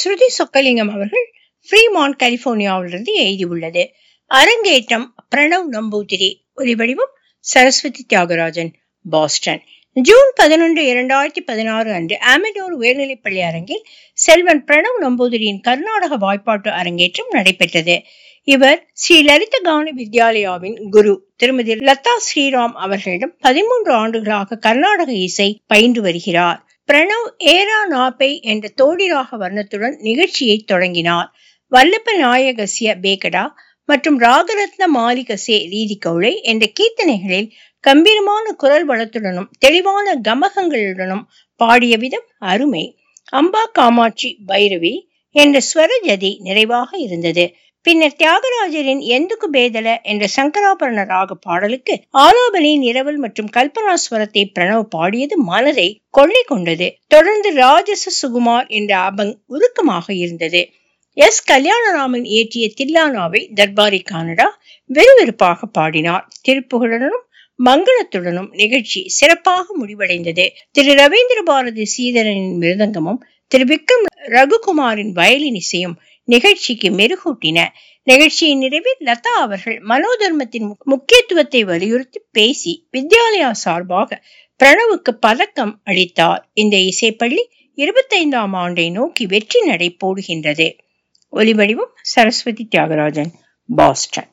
ஸ்ருதி சொக்கலிங்கம் அவர்கள் ஃப்ரீமான் கலிபோர்னியாவிலிருந்து எழுதியுள்ளது அரங்கேற்றம் பிரணவ் நம்பூதிரி ஒலிவடிவம் சரஸ்வதி தியாகராஜன் பாஸ்டன் ஜூன் பதினொன்று இரண்டாயிரத்தி பதினாறு அன்று அமெடோர் உயர்நிலைப்பள்ளி அரங்கில் செல்வன் பிரணவ் நம்பூதிரியின் கர்நாடக வாய்ப்பாட்டு அரங்கேற்றம் நடைபெற்றது இவர் ஸ்ரீ லலித கான வித்யாலயாவின் குரு திருமதி லதா ஸ்ரீராம் அவர்களிடம் பதிமூன்று ஆண்டுகளாக கர்நாடக இசை பயின்று வருகிறார் பிரணவ் ஏரா நாப்பை என்ற தோடிராக வர்ணத்துடன் நிகழ்ச்சியை தொடங்கினார் வல்லப்ப நாயகசிய பேகடா மற்றும் ராகரத்ன மாலிகசே ரீதி கௌளை என்ற கீர்த்தனைகளில் கம்பீரமான குரல் வளத்துடனும் தெளிவான கமகங்களுடனும் பாடிய விதம் அருமை அம்பா காமாட்சி பைரவி என்ற ஸ்வரஜதி நிறைவாக இருந்தது பின்னர் தியாகராஜரின் எந்துக்கு பேதல என்ற சங்கராபரண ராக பாடலுக்கு ஆலாபனை நிரவல் மற்றும் கல்பனா ஸ்வரத்தை பிரணவ் பாடியது மனதை கொள்ளை கொண்டது தொடர்ந்து ராஜச சுகுமார் என்ற அபங் உருக்கமாக இருந்தது எஸ் கல்யாணராமன் இயற்றிய தில்லானாவை தர்பாரி கானடா விறுவிறுப்பாக பாடினார் திருப்புகளுடனும் மங்களத்துடனும் நிகழ்ச்சி சிறப்பாக முடிவடைந்தது திரு ரவீந்திர பாரதி சீதரனின் மிருதங்கமும் திரு விக்ரம் ரகுகுமாரின் வயலின் இசையும் நிகழ்ச்சிக்கு மெருகூட்டின நிகழ்ச்சியின் நிறைவில் லதா அவர்கள் மனோதர்மத்தின் முக்கியத்துவத்தை வலியுறுத்தி பேசி வித்யாலயா சார்பாக பிரணவுக்கு பதக்கம் அளித்தார் இந்த இசைப்பள்ளி இருபத்தைந்தாம் ஆண்டை நோக்கி வெற்றி நடை போடுகின்றது ஒலிவடிவம் சரஸ்வதி தியாகராஜன் பாஸ்டன்